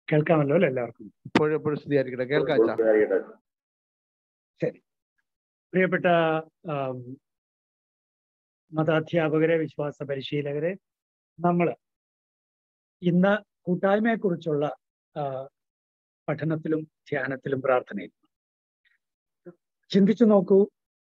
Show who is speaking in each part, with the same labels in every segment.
Speaker 1: കേൾക്കാമല്ലോ അല്ലേ എല്ലാവർക്കും
Speaker 2: ഇപ്പോഴും എപ്പോഴും സ്ഥിതിയായിരിക്കട്ടെ കേൾക്കാം അച്ഛാ
Speaker 1: ശരി പ്രിയപ്പെട്ട ആം, മതാധ്യാപകരെ വിശ്വാസ പരിശീലകരെ നമ്മൾ ഇന്ന് കൂട്ടായ്മയെക്കുറിച്ചുള്ള ആ, പഠനത്തിലും ധ്യാനത്തിലും പ്രാർത്ഥനയിലും ചിന്തിച്ചു നോക്കൂ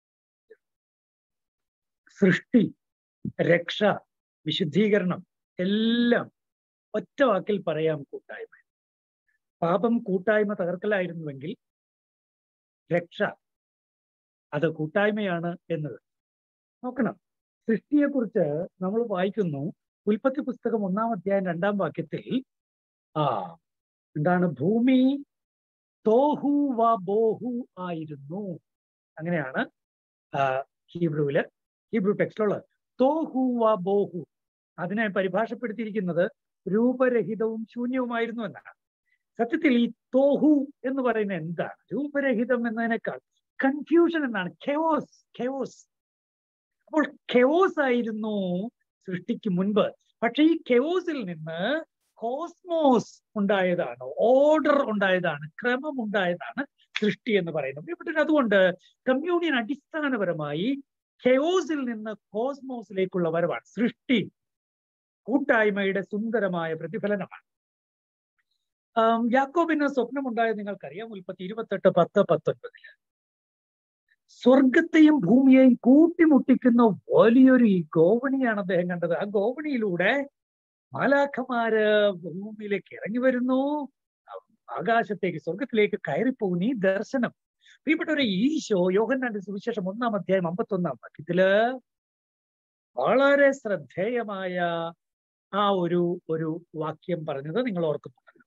Speaker 1: സൃഷ്ടി രക്ഷ വിശുദ്ധീകരണം എല്ലാം ഒറ്റ വാക്കിൽ പറയാം കൂട്ടായ്മ പാപം കൂട്ടായ്മ തകർക്കലായിരുന്നുവെങ്കിൽ രക്ഷ അത് കൂട്ടായ്മയാണ് എന്നത് നോക്കണം സൃഷ്ടിയെക്കുറിച്ച് നമ്മൾ വായിക്കുന്നു ഉൽപ്പത്തി പുസ്തകം ഒന്നാം അധ്യായം രണ്ടാം വാക്യത്തിൽ ആ എന്താണ് ഭൂമി തോഹു വ ബോഹു ആയിരുന്നു അങ്ങനെയാണ് ആ, ഹീബ്രുവില് ഹീബ്രു ടെക്സ്റ്റിലുള്ളത് തോഹു വ ബോഹു അതിനെ പരിഭാഷപ്പെടുത്തിയിരിക്കുന്നത് രൂപരഹിതവും ശൂന്യവുമായിരുന്നു എന്നാണ് സത്യത്തിൽ ഈ തോഹു എന്ന് പറയുന്നത് എന്താണ് രൂപരഹിതം എന്നതിനേക്കാൾ കൺഫ്യൂഷൻ എന്നാണ് കെയോസ് കെയോസ് അപ്പോൾ കെയോസ് ആയിരുന്നു സൃഷ്ടിക്ക് മുൻപ് പക്ഷെ ഈ കെയോസിൽ നിന്ന് കോസ്മോസ് ഉണ്ടായതാണ് ഓർഡർ ഉണ്ടായതാണ് ക്രമം ഉണ്ടായതാണ് സൃഷ്ടി എന്ന് പറയുന്നത് പ്രിയപ്പെട്ടവർ അതുകൊണ്ട് കമ്മ്യൂണിയൻ അടിസ്ഥാനപരമായി കെയോസിൽ നിന്ന് കോസ്മോസിലേക്കുള്ള വരവാണ് സൃഷ്ടി കൂട്ടായ്മയുടെ സുന്ദരമായ പ്രതിഫലനമാണ് ആം, യാക്കോബിന് സ്വപ്നമുണ്ടായത് നിങ്ങൾക്കറിയാം ഉൽപ്പത്തി ഇരുപത്തെട്ട് പത്ത് പത്തൊൻപതില് സ്വർഗത്തെയും ഭൂമിയെയും കൂട്ടിമുട്ടിക്കുന്ന വലിയൊരു ഈ ഗോവണിയാണ് അദ്ദേഹം കണ്ടത് ആ ഗോവണിയിലൂടെ മാലാഖമാര് ഭൂമിയിലേക്ക് ഇറങ്ങി വരുന്നു ആകാശത്തേക്ക് സ്വർഗത്തിലേക്ക് കയറിപ്പോകുന്നു ഈ ദർശനം പ്രിയപ്പെട്ടവരെ ഈശോ യോഹന്നാന്റെ സുവിശേഷം ഒന്നാം അധ്യായം അമ്പത്തൊന്നാം വാക്യത്തില് വളരെ ശ്രദ്ധേയമായ ആ ഒരു ഒരു വാക്യം പറഞ്ഞത് നിങ്ങൾ ഓർക്കുന്നുണ്ടല്ലോ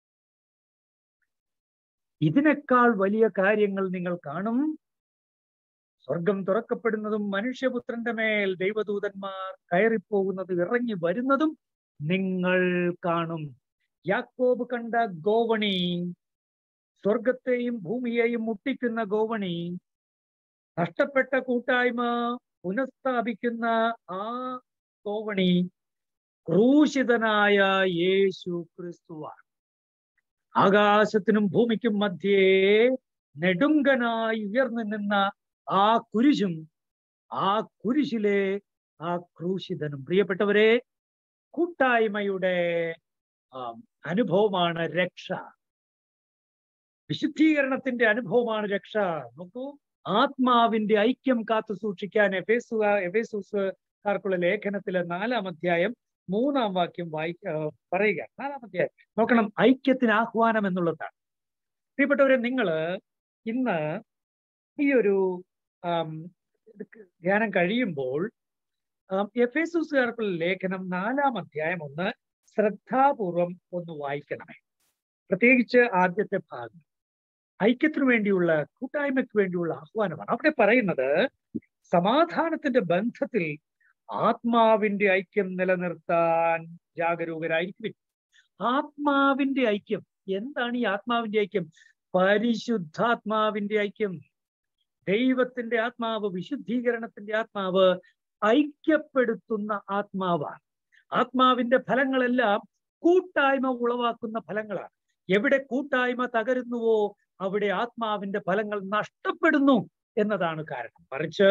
Speaker 1: ഇതിനേക്കാൾ വലിയ കാര്യങ്ങൾ നിങ്ങൾ കാണും സ്വർഗം തുറക്കപ്പെടുന്നതും മനുഷ്യപുത്രന്റെ മേൽ ദൈവദൂതന്മാർ കയറിപ്പോകുന്നതും ഇറങ്ങി വരുന്നതും നിങ്ങൾ കാണും യാക്കോബ് കണ്ട ഗോവണി സ്വർഗത്തെയും ഭൂമിയെയും മുട്ടിക്കുന്ന ഗോവണി നഷ്ടപ്പെട്ട കൂട്ടായ്മ പുനഃസ്ഥാപിക്കുന്ന ആ ഗോവണി ക്രൂശിതനായ യേശു ക്രിസ്തുവാണ് ആകാശത്തിനും ഭൂമിക്കും മധ്യേ നെടുങ്കനായി ഉയർന്നു നിന്ന ആ കുരിശും ആ കുരിശിലെ ആ ക്രൂശിതനും പ്രിയപ്പെട്ടവരെ കൂട്ടായ്മയുടെ ആ, അനുഭവമാണ് രക്ഷ വിശുദ്ധീകരണത്തിന്റെ അനുഭവമാണ് രക്ഷ നോക്കൂ ആത്മാവിന്റെ ഐക്യം കാത്തു സൂക്ഷിക്കാൻ എഫേസു എഫേസൂസുകാർക്കുള്ള ലേഖനത്തിലെ നാലാം അധ്യായം മൂന്നാം വാക്യം വായി ആ, പറയുക നാലാം അധ്യായം നോക്കണം ഐക്യത്തിന് ആഹ്വാനം എന്നുള്ളതാണ് പ്രിയപ്പെട്ടവരെ നിങ്ങള് ഇന്ന് ഈ ഒരു ആം, ഇത് ധ്യാനം കഴിയുമ്പോൾ എഫേസൂസുകാർക്കുള്ള ലേഖനം നാലാം അധ്യായം ഒന്ന് ശ്രദ്ധാപൂർവം ഒന്ന് വായിക്കണമേ പ്രത്യേകിച്ച് ആദ്യത്തെ ഭാഗം ഐക്യത്തിനു വേണ്ടിയുള്ള കൂട്ടായ്മയ്ക്ക് വേണ്ടിയുള്ള ആഹ്വാനമാണ് അവിടെ പറയുന്നത് സമാധാനത്തിന്റെ ബന്ധത്തിൽ ആത്മാവിന്റെ ഐക്യം നിലനിർത്താൻ ജാഗരൂകരായിരിക്കും ആത്മാവിന്റെ ഐക്യം എന്താണ് ഈ ആത്മാവിന്റെ ഐക്യം പരിശുദ്ധാത്മാവിന്റെ ഐക്യം ദൈവത്തിന്റെ ആത്മാവ് വിശുദ്ധീകരണത്തിന്റെ ആത്മാവ് ഐക്യപ്പെടുത്തുന്ന ആത്മാവാണ് ആത്മാവിന്റെ ഫലങ്ങളെല്ലാം കൂട്ടായ്മ ഉളവാക്കുന്ന ഫലങ്ങളാണ് എവിടെ കൂട്ടായ്മ തകരുന്നുവോ അവിടെ ആത്മാവിന്റെ ഫലങ്ങൾ നഷ്ടപ്പെടുന്നു എന്നതാണ് കാരണം മറിച്ച്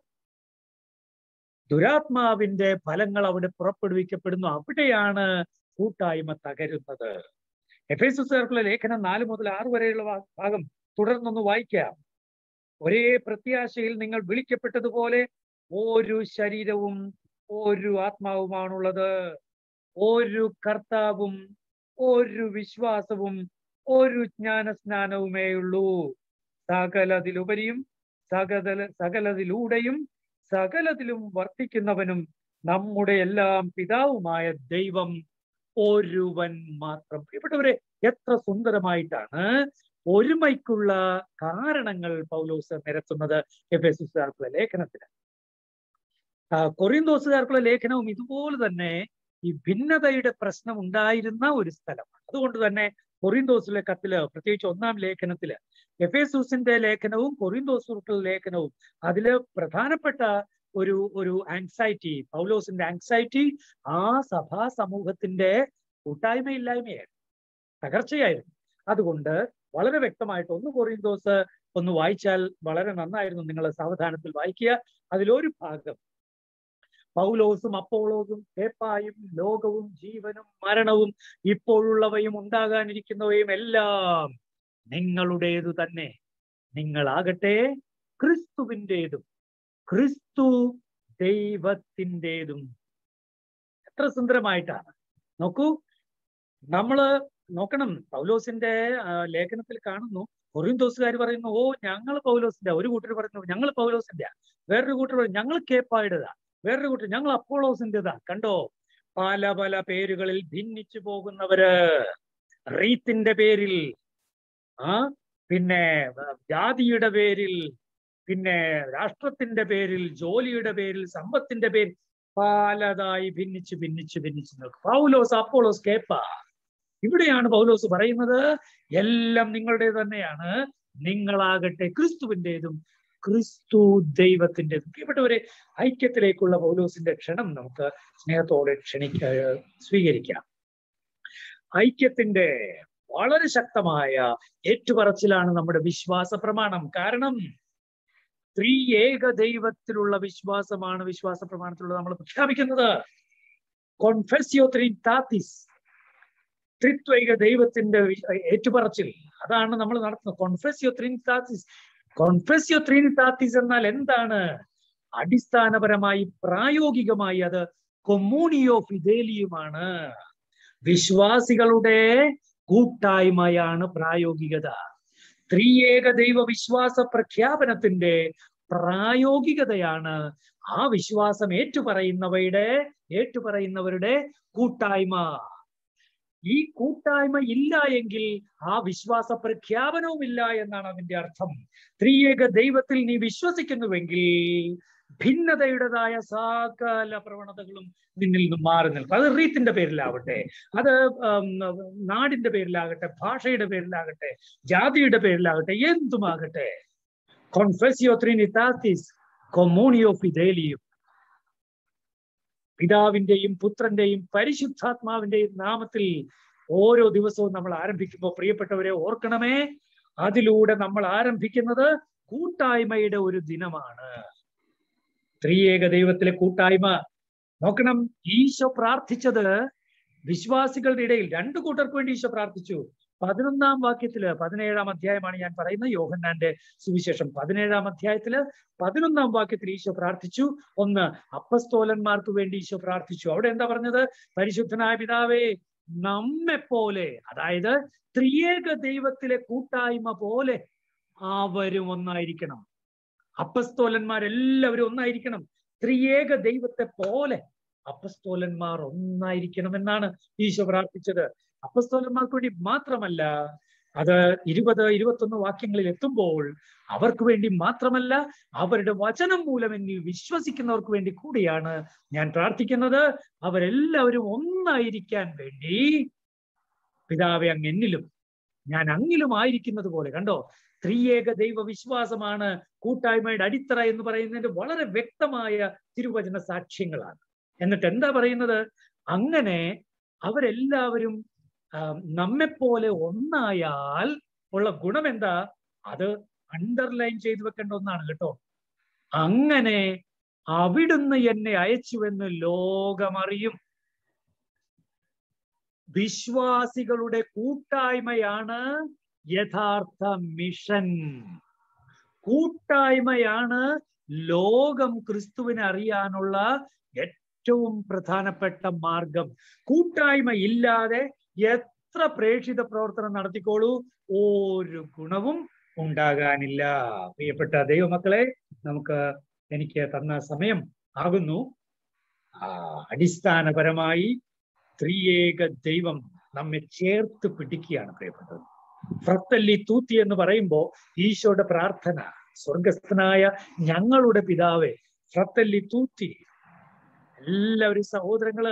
Speaker 1: ദുരാത്മാവിന്റെ ഫലങ്ങൾ അവിടെ പുറപ്പെടുവിക്കപ്പെടുന്നു അവിടെയാണ് കൂട്ടായ്മ തകരുന്നത് എഫ് എസ് ചേർക്കുള്ള ലേഖനം നാല് മുതൽ ആറ് വരെയുള്ള ഭാ- ഭാഗം തുടർന്നൊന്ന് വായിക്കാം ഒരേ പ്രത്യാശയിൽ നിങ്ങൾ വിളിക്കപ്പെട്ടതുപോലെ ഒരു ശരീരവും ഒരു ആത്മാവുമാണുള്ളത് ഒരു കർത്താവും ഒരു വിശ്വാസവും ഒരു ജ്ഞാനസ്നാനവുമേ ഉള്ളൂ സകലതിലുപരിയും സകല സകലതിലൂടെയും സകലത്തിലും വർത്തിക്കുന്നവനും നമ്മുടെ എല്ലാം പിതാവുമായ ദൈവം ഒരുവൻ മാത്രം പ്രിയപ്പെട്ടവരെ എത്ര സുന്ദരമായിട്ടാണ് ഒരുമയ്ക്കുള്ള കാരണങ്ങൾ പൗലോസ് നിരത്തുന്നത് എഫ് എസ് ലേഖനത്തിന് ആ, കൊറിന്തോസുകാർക്കുള്ള ലേഖനവും ഇതുപോലെ തന്നെ ഈ ഭിന്നതയുടെ പ്രശ്നം ഉണ്ടായിരുന്ന ഒരു സ്ഥലമാണ് അതുകൊണ്ട് തന്നെ കൊറിന്തോസിലെ കത്തില് പ്രത്യേകിച്ച് ഒന്നാം ലേഖനത്തില് എഫേസൂസിന്റെ ലേഖനവും കൊറിന്തോസുക്കുള്ള ലേഖനവും അതില് പ്രധാനപ്പെട്ട ഒരു ഒരു ആങ്സൈറ്റി പൗലോസിന്റെ ആങ്സൈറ്റി ആ സഭാ സമൂഹത്തിന്റെ കൂട്ടായ്മയില്ലായ്മയായിരുന്നു തകർച്ചയായിരുന്നു അതുകൊണ്ട് വളരെ വ്യക്തമായിട്ട് ഒന്ന് കൊറിന്തോസ് ഒന്ന് വായിച്ചാൽ വളരെ നന്നായിരുന്നു നിങ്ങൾ സാവധാനത്തിൽ വായിക്കുക അതിലൊരു ഭാഗം പൗലോസും അപ്പോളോസും കേപ്പായും ലോകവും ജീവനും മരണവും ഇപ്പോഴുള്ളവയും ഉണ്ടാകാനിരിക്കുന്നവയും എല്ലാം നിങ്ങളുടേതു തന്നെ നിങ്ങളാകട്ടെ ക്രിസ്തുവിൻ്റെതും ക്രിസ്തു ദൈവത്തിൻ്റെതും എത്ര സുന്ദരമായിട്ടാണ് നോക്കൂ നമ്മള് നോക്കണം പൗലോസിന്റെ ആ, ലേഖനത്തിൽ കാണുന്നു കൊറിന്തോസുകാർ പറയുന്നു ഓ ഞങ്ങൾ പൗലോസിന്റെ ഒരു കൂട്ടർ പറയുന്നു ഞങ്ങൾ പൗലോസിന്റെ വേറൊരു കൂട്ടർ പറയും ഞങ്ങൾ കേപ്പായുടേതാ വേറൊരു കൂട്ടർ ഞങ്ങൾ അപ്പോളോസിന്റേതാ കണ്ടോ പല പല പേരുകളിൽ ഭിന്നിച്ചു പോകുന്നവര് റീത്തിന്റെ പേരിൽ ആ പിന്നെ ആ, ജാതിയുടെ പേരിൽ പിന്നെ രാഷ്ട്രത്തിന്റെ പേരിൽ ജോലിയുടെ പേരിൽ സമ്പത്തിന്റെ പേരിൽ പലതായി ഭിന്നിച്ച് ഭിന്നിച്ച് ഭിന്നിച്ച് നിൽക്കും പൗലോസ് അപ്പോളോസ് കേപ്പ ഇവിടെയാണ് പൗലോസ് പറയുന്നത് എല്ലാം നിങ്ങളുടെ തന്നെയാണ് നിങ്ങളാകട്ടെ ക്രിസ്തുവിൻ്റെതും ക്രിസ്തു ദൈവത്തിൻ്റെതും പ്രിയപ്പെട്ടവരെ ഐക്യത്തിലേക്കുള്ള പൗലോസിന്റെ ക്ഷണം നമുക്ക് സ്നേഹത്തോടെ ക്ഷണിക്ക സ്വീകരിക്കാം ഐക്യത്തിന്റെ വളരെ ശക്തമായ ഏറ്റുപറച്ചിലാണ് നമ്മുടെ വിശ്വാസ പ്രമാണം കാരണം ത്രീ ഏക ദൈവത്തിലുള്ള വിശ്വാസമാണ് വിശ്വാസ പ്രമാണത്തിലുള്ള നമ്മൾ പ്രഖ്യാപിക്കുന്നത് കോൺഫെസിയോ ത്രിതാത്തിസ് ത്രിത്വൈക ദൈവത്തിന്റെ വി- ഏറ്റുപറച്ചിൽ അതാണ് നമ്മൾ നടത്തുന്നത് കോൺഫെസിയോ ത്രിനിതാത്തിസ് കോൺഫെസിയോ ത്രിനിതാത്തിസ് എന്നാൽ എന്താണ് അടിസ്ഥാനപരമായി പ്രായോഗികമായി അത് കൊമ്മൂണിയോ ഫിദേലിയുമാണ് വിശ്വാസികളുടെ കൂട്ടായ്മയാണ് പ്രായോഗികത ത്രിയേക ദൈവ വിശ്വാസ പ്രഖ്യാപനത്തിന്റെ പ്രായോഗികതയാണ് ആ വിശ്വാസം ഏറ്റുപറയുന്നവയുടെ ഏറ്റുപറയുന്നവരുടെ കൂട്ടായ്മ ഈ കൂട്ടായ്മ ഇല്ല എങ്കിൽ ആ വിശ്വാസ പ്രഖ്യാപനവും ഇല്ല എന്നാണ് അതിന്റെ അർത്ഥം ത്രിയേക ദൈവത്തിൽ നീ വിശ്വസിക്കുന്നുവെങ്കിൽ ഭിന്നതയുടേതായ സകല പ്രവണതകളും നിന്നിൽ നിന്നും മാറി നിൽക്കും അത് റീത്തിന്റെ പേരിലാവട്ടെ അത് ഉം, നാടിന്റെ പേരിലാകട്ടെ ഭാഷയുടെ പേരിലാകട്ടെ ജാതിയുടെ പേരിലാകട്ടെ എന്തുമാകട്ടെ കോൺഫെസിയോ ത്രിനിതാത്തിസ് കൊമോണിയോ ഫിദേലിയും പിതാവിന്റെയും പുത്രന്റെയും പരിശുദ്ധാത്മാവിന്റെയും നാമത്തിൽ ഓരോ ദിവസവും നമ്മൾ ആരംഭിക്കുമ്പോൾ പ്രിയപ്പെട്ടവരെ ഓർക്കണമേ അതിലൂടെ നമ്മൾ ആരംഭിക്കുന്നത് കൂട്ടായ്മയുടെ ഒരു ദിനമാണ് ത്രിയേക ദൈവത്തിലെ കൂട്ടായ്മ നോക്കണം ഈശോ പ്രാർത്ഥിച്ചത് വിശ്വാസികളുടെ ഇടയിൽ രണ്ടു കൂട്ടർക്ക് വേണ്ടി ഈശോ പ്രാർത്ഥിച്ചു പതിനൊന്നാം വാക്യത്തില് പതിനേഴാം അധ്യായമാണ് ഞാൻ പറയുന്നത് യോഹന്നാന്റെ സുവിശേഷം പതിനേഴാം അധ്യായത്തില് പതിനൊന്നാം വാക്യത്തിൽ ഈശോ പ്രാർത്ഥിച്ചു ഒന്ന് അപ്പസ്തോലന്മാർക്ക് വേണ്ടി ഈശോ പ്രാർത്ഥിച്ചു അവിടെ എന്താ പറഞ്ഞത് പരിശുദ്ധനായ പിതാവേ നമ്മെ പോലെ അതായത് ത്രിയേക ദൈവത്തിലെ കൂട്ടായ്മ പോലെ അവരും ഒന്നായിരിക്കണം അപ്പസ്തോലന്മാരെല്ലാവരും ഒന്നായിരിക്കണം ത്രിയേക ദൈവത്തെ പോലെ അപ്പസ്തോലന്മാർ ഒന്നായിരിക്കണം എന്നാണ് ഈശോ പ്രാർത്ഥിച്ചത് അപ്പസ്തോലന്മാർക്ക് വേണ്ടി മാത്രമല്ല അത് ഇരുപത് ഇരുപത്തൊന്ന് വാക്യങ്ങളിൽ എത്തുമ്പോൾ അവർക്ക് വേണ്ടി മാത്രമല്ല അവരുടെ വചനം മൂലം എന്നിൽ വിശ്വസിക്കുന്നവർക്ക് വേണ്ടി കൂടിയാണ് ഞാൻ പ്രാർത്ഥിക്കുന്നത് അവരെല്ലാവരും ഒന്നായിരിക്കാൻ വേണ്ടി പിതാവെ അങ്ങ് എന്നിലും ഞാൻ അങ്ങിലും ആയിരിക്കുന്നത് പോലെ കണ്ടോ ത്രിയേക ദൈവ വിശ്വാസമാണ് കൂട്ടായ്മയുടെ അടിത്തറ എന്ന് പറയുന്നതിന്റെ വളരെ വ്യക്തമായ തിരുവചന സാക്ഷ്യങ്ങളാണ് എന്നിട്ട് എന്താ പറയുന്നത് അങ്ങനെ അവരെല്ലാവരും നമ്മെപ്പോലെ ഒന്നായാൽ ഉള്ള ഗുണം എന്താ അത് അണ്ടർലൈൻ ചെയ്തു വെക്കേണ്ട ഒന്നാണ് കേട്ടോ അങ്ങനെ അവിടുന്ന് എന്നെ അയച്ചുവെന്ന് ലോകമറിയും വിശ്വാസികളുടെ കൂട്ടായ്മയാണ് യഥാർത്ഥ മിഷൻ കൂട്ടായ്മയാണ് ലോകം ക്രിസ്തുവിനെ അറിയാനുള്ള ഏറ്റവും പ്രധാനപ്പെട്ട മാർഗം കൂട്ടായ്മ ഇല്ലാതെ എത്ര പ്രേക്ഷിത പ്രവർത്തനം നടത്തിക്കോളൂ ഒരു ഗുണവും ഉണ്ടാകാനില്ല പ്രിയപ്പെട്ട ദൈവമക്കളെ നമുക്ക് എനിക്ക് തന്ന സമയം ആകുന്നു ആ, അടിസ്ഥാനപരമായി ത്രിയേക ദൈവം നമ്മെ ചേർത്ത് പിടിക്കുകയാണ് പ്രിയപ്പെട്ടത് ഫ്രത്തല്ലി തൂത്തി എന്ന് പറയുമ്പോൾ ഈശോയുടെ പ്രാർത്ഥന സ്വർഗസ്ഥനായ ഞങ്ങളുടെ പിതാവേ ഫ്രത്തല്ലി തൂത്തി എല്ലാവരും സഹോദരങ്ങള്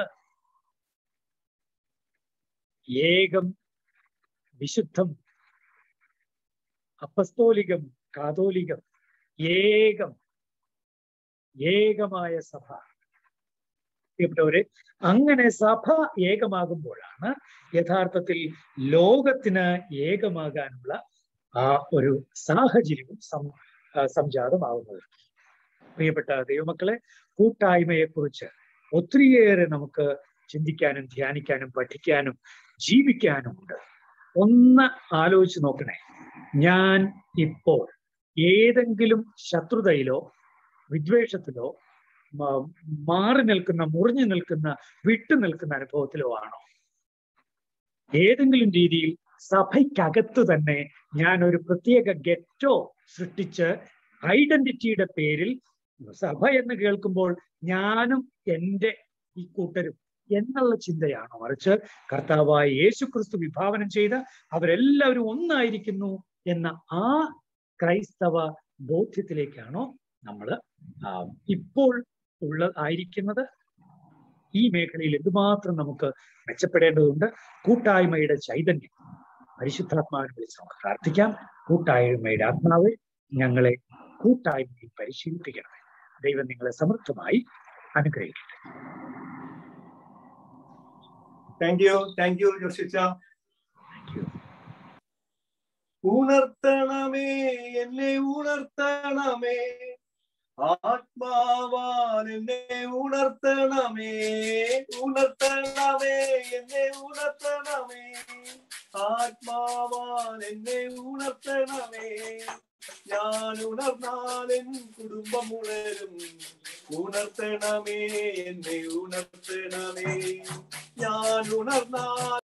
Speaker 1: ഏകം വിശുദ്ധം അപ്പസ്തോലികം കാതോലികം ഏകം ഏകമായ സഭ പ്രിയപ്പെട്ടവരെ അങ്ങനെ സഭ ഏകമാകുമ്പോഴാണ് യഥാർത്ഥത്തിൽ ലോകത്തിന് ഏകമാകാനുള്ള ആ ഒരു സാഹചര്യവും സം ആ, സംജാതമാവുന്നത് പ്രിയപ്പെട്ട ദൈവമക്കളെ കൂട്ടായ്മയെ കുറിച്ച് ഒത്തിരിയേറെ നമുക്ക് ചിന്തിക്കാനും ധ്യാനിക്കാനും പഠിക്കാനും ജീവിക്കാനും ഉണ്ട് ഒന്ന് ആലോചിച്ച് നോക്കണേ ഞാൻ ഇപ്പോൾ ഏതെങ്കിലും ശത്രുതയിലോ വിദ്വേഷത്തിലോ മ- മാറി നിൽക്കുന്ന മുറിഞ്ഞു നിൽക്കുന്ന വിട്ടു നിൽക്കുന്ന അനുഭവത്തിലോ ആണോ ഏതെങ്കിലും രീതിയിൽ സഭയ്ക്കകത്ത് തന്നെ ഞാൻ ഒരു പ്രത്യേക ഗെറ്റോ സൃഷ്ടിച്ച് ഐഡന്റിറ്റിയുടെ പേരിൽ സഭ എന്ന് കേൾക്കുമ്പോൾ ഞാനും എൻ്റെ ഈ കൂട്ടരും എന്നുള്ള ചിന്തയാണോ മറിച്ച് കർത്താവായ യേശു ക്രിസ്തു വിഭാവനം ചെയ്ത് അവരെല്ലാവരും ഒന്നായിരിക്കുന്നു എന്ന ആ ക്രൈസ്തവ ബോധ്യത്തിലേക്കാണോ നമ്മൾ ഇപ്പോൾ ഉള്ള ആയിരിക്കുന്നത് ഈ മേഖലയിൽ എന്തുമാത്രം നമുക്ക് മെച്ചപ്പെടേണ്ടതുണ്ട് കൂട്ടായ്മയുടെ ചൈതന്യം പരിശുദ്ധാത്മാവിനെ വിളിച്ച് നമുക്ക് പ്രാർത്ഥിക്കാം കൂട്ടായ്മയുടെ ആത്മാവ് ഞങ്ങളെ കൂട്ടായ്മയിൽ പരിശീലിപ്പിക്കണമേ ദൈവം നിങ്ങളെ സമൃദ്ധമായി അനുഗ്രഹിക്കട്ടെ
Speaker 3: താങ്ക് യു താങ്ക് യു ജോഷിച്ച ഉണർത്തണമേ എന്നെ ഉണർത്തണമേ ആത്മാവാൽ എന്നെ ഉണർത്തണമേ ഉണർത്തണമേ എന്നെ ഉണർത്തണമേ ആത്മാവാൽ എന്നെ ഉണർത്തണമേ ഞാൻ ഉണർന്നാൽ എൻ കുടുംബം ഉണരും ഉണർത്തണമേ എന്നെ ഉണർത്തണമേ ഞാൻ ഉണർന്നാൽ